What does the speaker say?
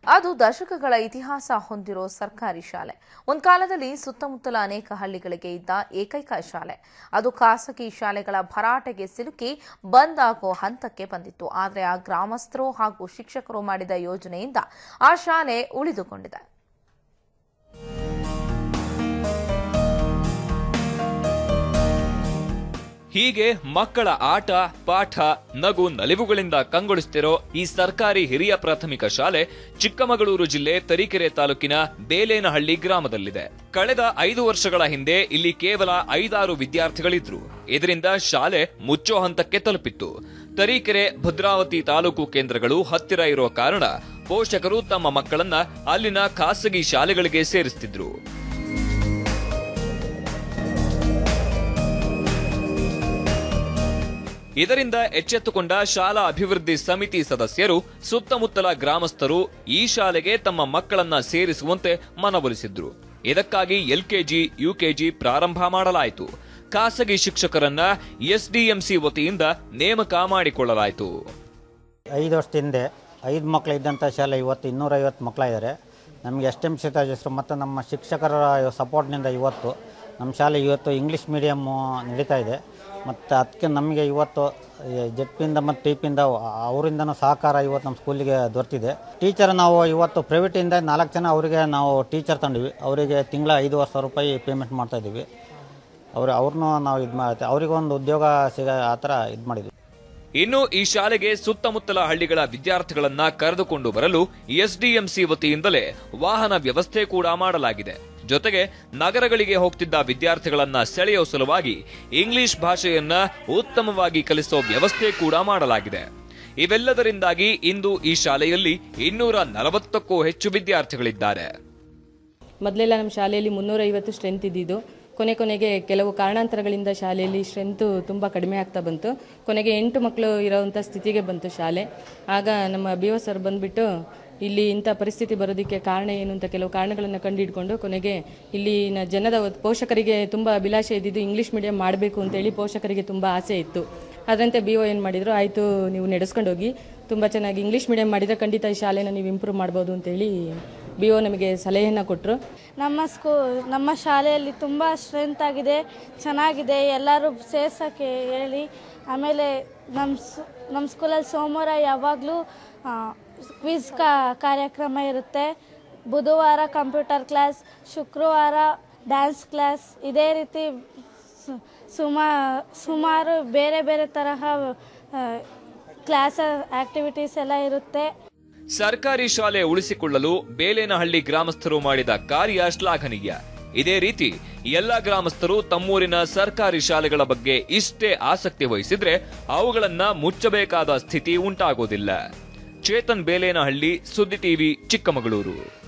ಅದು ದಶಕಗಳ ಇತಿಹಾಸ ಹೊಂದಿರೋ ಸರ್ಕಾರಿ ಶಾಲೆ ಒಂದ್ ಕಾಲದಲ್ಲಿ ಸುತ್ತಮುತ್ತಲ ಅನೇಕ ಹಳ್ಳಿಗಳಿಗೆ ಇದ್ದ ಏಕೈಕ ಶಾಲೆ ಅದು ಖಾಸಗಿ ಶಾಲೆಗಳ ಭರಾಟೆಗೆ ಸಿಲುಕಿ ಬಂದ್ ಆಗೋ ಹಂತಕ್ಕೆ ಬಂದಿತ್ತು ಆದರೆ ಆ ಗ್ರಾಮಸ್ಥರು ಹಾಗೂ ಶಿಕ್ಷಕರು ಮಾಡಿದ ಯೋಜನೆಯಿಂದ ಆ ಶಾಲೆ ಉಳಿದುಕೊಂಡಿದೆ ಹೀಗೆ ಮಕ್ಕಳ ಆಟ ಪಾಠ ನಗು ನಲಿವುಗಳಿಂದ ಕಂಗೊಳಿಸ್ತಿರೋ ಈ ಸರ್ಕಾರಿ ಹಿರಿಯ ಪ್ರಾಥಮಿಕ ಶಾಲೆ ಚಿಕ್ಕಮಗಳೂರು ಜಿಲ್ಲೆ ತರೀಕೆರೆ ತಾಲೂಕಿನ ಬೇಲೇನಹಳ್ಳಿ ಗ್ರಾಮದಲ್ಲಿದೆ ಕಳೆದ ಐದು ವರ್ಷಗಳ ಹಿಂದೆ ಇಲ್ಲಿ ಕೇವಲ ಐದಾರು ವಿದ್ಯಾರ್ಥಿಗಳಿದ್ರು ಇದರಿಂದ ಶಾಲೆ ಮುಚ್ಚೋ ಹಂತಕ್ಕೆ ತಲುಪಿತ್ತು ತರೀಕೆರೆ ಭದ್ರಾವತಿ ತಾಲೂಕು ಕೇಂದ್ರಗಳು ಹತ್ತಿರ ಇರೋ ಕಾರಣ ಪೋಷಕರು ತಮ್ಮ ಮಕ್ಕಳನ್ನ ಅಲ್ಲಿನ ಖಾಸಗಿ ಶಾಲೆಗಳಿಗೆ ಸೇರಿಸ್ತಿದ್ರು ಇದರಿಂದ ಎಚ್ಚೆತ್ತುಕೊಂಡ ಶಾಲಾ ಅಭಿವೃದ್ಧಿ ಸಮಿತಿ ಸದಸ್ಯರು ಸುತ್ತಮುತ್ತಲ ಗ್ರಾಮಸ್ಥರು ಈ ಶಾಲೆಗೆ ತಮ್ಮ ಮಕ್ಕಳನ್ನ ಸೇರಿಸುವಂತೆ ಮನವೊಲಿಸಿದ್ರು ಇದಕ್ಕಾಗಿ ಎಲ್ಕೆಜಿ ಯುಕೆಜಿ ಪ್ರಾರಂಭ ಮಾಡಲಾಯಿತು ಖಾಸಗಿ ಶಿಕ್ಷಕರನ್ನ ಎಸ್ಡಿಎಂಸಿ ವತಿಯಿಂದ ನೇಮಕ ಮಾಡಿಕೊಳ್ಳಲಾಯಿತು ಐದು ವರ್ಷದ ಹಿಂದೆ ಐದು ಮಕ್ಕಳು ಇದ್ದಂಥ ಶಾಲೆ ಇವತ್ತು ಇನ್ನೂರೈವತ್ತು ಮಕ್ಕಳಿದ್ದಾರೆ ನಮಗೆ ಎಸ್ ಎಮ್ ಸಿ ಹೆಸರು ಮತ್ತು ನಮ್ಮ ಶಿಕ್ಷಕರ ಸಪೋರ್ಟ್ನಿಂದ ಇವತ್ತು ನಮ್ಮ ಶಾಲೆ ಇವತ್ತು ಇಂಗ್ಲೀಷ್ ಮೀಡಿಯಮ್ಮು ನಡೀತಾ ಇದೆ ಮತ್ತು ಅದಕ್ಕೆ ನಮಗೆ ಇವತ್ತು ಜೆಡ್ ಪಿಯಿಂದ ಮತ್ತು ಟಿ ಪಿಯಿಂದ ಅವರಿಂದನೂ ಸಹಕಾರ ಇವತ್ತು ನಮ್ಮ ಸ್ಕೂಲಿಗೆ ದೊರೆತಿದೆ ಟೀಚರ್ ನಾವು ಇವತ್ತು ಪ್ರೈವೇಟಿಂದ ನಾಲ್ಕು ಜನ ಅವರಿಗೆ ನಾವು ಟೀಚರ್ ತಂದಿವಿ ಅವರಿಗೆ ತಿಂಗಳ ಐದೂವರೆ ಸಾವಿರ ರೂಪಾಯಿ ಪೇಮೆಂಟ್ ಮಾಡ್ತಾಯಿದ್ದೀವಿ ಅವ್ರು ಅವ್ರನ್ನೂ ನಾವು ಇದು ಮಾಡ್ತೀವಿ ಅವರಿಗೊಂದು ಉದ್ಯೋಗ ಸಿಗ ಆ ಥರ ಇದು ಮಾಡಿದ್ವಿ ಇನ್ನು ಈ ಶಾಲೆಗೆ ಸುತ್ತಮುತ್ತಲ ಹಳ್ಳಿಗಳ ವಿದ್ಯಾರ್ಥಿಗಳನ್ನ ಕರೆದುಕೊಂಡು ಬರಲು ಎಸ್ಡಿಎಂಸಿ ವತಿಯಿಂದಲೇ ವಾಹನ ವ್ಯವಸ್ಥೆ ಕೂಡ ಮಾಡಲಾಗಿದೆ ಜೊತೆಗೆ ನಗರಗಳಿಗೆ ಹೋಗ್ತಿದ್ದ ವಿದ್ಯಾರ್ಥಿಗಳನ್ನ ಸೆಳೆಯೋ ಸಲುವಾಗಿ ಇಂಗ್ಲಿಷ್ ಭಾಷೆಯನ್ನ ಉತ್ತಮವಾಗಿ ಕಲಿಸೋ ವ್ಯವಸ್ಥೆ ಕೂಡ ಮಾಡಲಾಗಿದೆ ಇವೆಲ್ಲದರಿಂದಾಗಿ ಇಂದು ಈ ಶಾಲೆಯಲ್ಲಿ ಇನ್ನೂರ ನಲವತ್ತಕ್ಕೂ ಹೆಚ್ಚು ವಿದ್ಯಾರ್ಥಿಗಳಿದ್ದಾರೆ ಮೊದಲೆಲ್ಲ ನಮ್ಮ ಶಾಲೆಯಲ್ಲಿ ಮುನ್ನೂರೈವತ್ತು ಸ್ಟ್ರೆಂತ್ ಇದ್ದಿದ್ದು ಕೊನೆ ಕೊನೆಗೆ ಕೆಲವು ಕಾರಣಾಂತರಗಳಿಂದ ಶಾಲೆಯಲ್ಲಿ ಸ್ಟ್ರೆಂತು ತುಂಬ ಕಡಿಮೆ ಆಗ್ತಾ ಬಂತು ಕೊನೆಗೆ ಎಂಟು ಮಕ್ಕಳು ಇರೋವಂಥ ಸ್ಥಿತಿಗೆ ಬಂತು ಶಾಲೆ ಆಗ ನಮ್ಮ ಬಿ ಒ ಸರ್ ಬಂದುಬಿಟ್ಟು ಇಲ್ಲಿ ಇಂಥ ಪರಿಸ್ಥಿತಿ ಬರೋದಕ್ಕೆ ಕಾರಣ ಏನು ಅಂತ ಕೆಲವು ಕಾರಣಗಳನ್ನು ಕಂಡುಹಿಡ್ಕೊಂಡು ಕೊನೆಗೆ ಇಲ್ಲಿನ ಜನದ ಪೋಷಕರಿಗೆ ತುಂಬ ಅಭಿಲಾಷೆ ಇದ್ದಿದ್ದು ಇಂಗ್ಲೀಷ್ ಮೀಡಿಯಂ ಮಾಡಬೇಕು ಅಂತೇಳಿ ಪೋಷಕರಿಗೆ ತುಂಬ ಆಸೆ ಇತ್ತು ಅದರಂತೆ ಬಿ ಒ ಏನು ಮಾಡಿದರು ಆಯಿತು ನೀವು ನಡೆಸ್ಕೊಂಡು ಹೋಗಿ ತುಂಬ ಚೆನ್ನಾಗಿ ಇಂಗ್ಲೀಷ್ ಮೀಡಿಯಂ ಮಾಡಿದರೆ ಖಂಡಿತ ಈ ಶಾಲೆನ ನೀವು ಇಂಪ್ರೂವ್ ಮಾಡ್ಬೋದು ಅಂತೇಳಿ ಬಿ ಒ ನಮಗೆ ಸಲಹೆಯನ್ನು ಕೊಟ್ಟರು ನಮ್ಮ ಸ್ಕೂ ನಮ್ಮ ಶಾಲೆಯಲ್ಲಿ ತುಂಬ ಸ್ಟ್ರೆಂತ್ ಆಗಿದೆ ಚೆನ್ನಾಗಿದೆ ಎಲ್ಲರೂ ಸೇರ್ಸೋಕ್ಕೆ ಹೇಳಿ ಆಮೇಲೆ ನಮ್ಮ ಸ್ ನಮ್ಮ ಸ್ಕೂಲಲ್ಲಿ ಸೋಮವಾರ ಯಾವಾಗಲೂ ಕ್ವಿಜ್ ಕಾ ಕಾರ್ಯಕ್ರಮ ಇರುತ್ತೆ ಬುಧವಾರ ಕಂಪ್ಯೂಟರ್ ಕ್ಲಾಸ್ ಶುಕ್ರವಾರ ಡ್ಯಾನ್ಸ್ ಕ್ಲಾಸ್ ಇದೇ ರೀತಿ ಸು- ಸುಮಾ ಸುಮಾರು ಬೇರೆ ಬೇರೆ ತರಹ ಕ್ಲಾಸ್ ಆ್ಯಕ್ಟಿವಿಟೀಸ್ ಎಲ್ಲ ಇರುತ್ತೆ ಸರ್ಕಾರಿ ಶಾಲೆ ಉಳಿಸಿಕೊಳ್ಳಲು ಬೇಲೇನಹಳ್ಳಿ ಗ್ರಾಮಸ್ಥರು ಮಾಡಿದ ಕಾರ್ಯ ಶ್ಲಾಘನೀಯ ಇದೇ ರೀತಿ ಎಲ್ಲ ಗ್ರಾಮಸ್ಥರು ತಮ್ಮೂರಿನ ಸರ್ಕಾರಿ ಶಾಲೆಗಳ ಬಗ್ಗೆ ಇಷ್ಟೇ ಆಸಕ್ತಿ ವಹಿಸಿದ್ರೆ ಅವುಗಳನ್ನ ಮುಚ್ಚಬೇಕಾದ ಸ್ಥಿತಿ ಉಂಟಾಗೋದಿಲ್ಲ ಚೇತನ್ ಬೇಲೇನಹಳ್ಳಿ ಸುದ್ದಿ ಟಿವಿ ಚಿಕ್ಕಮಗಳೂರು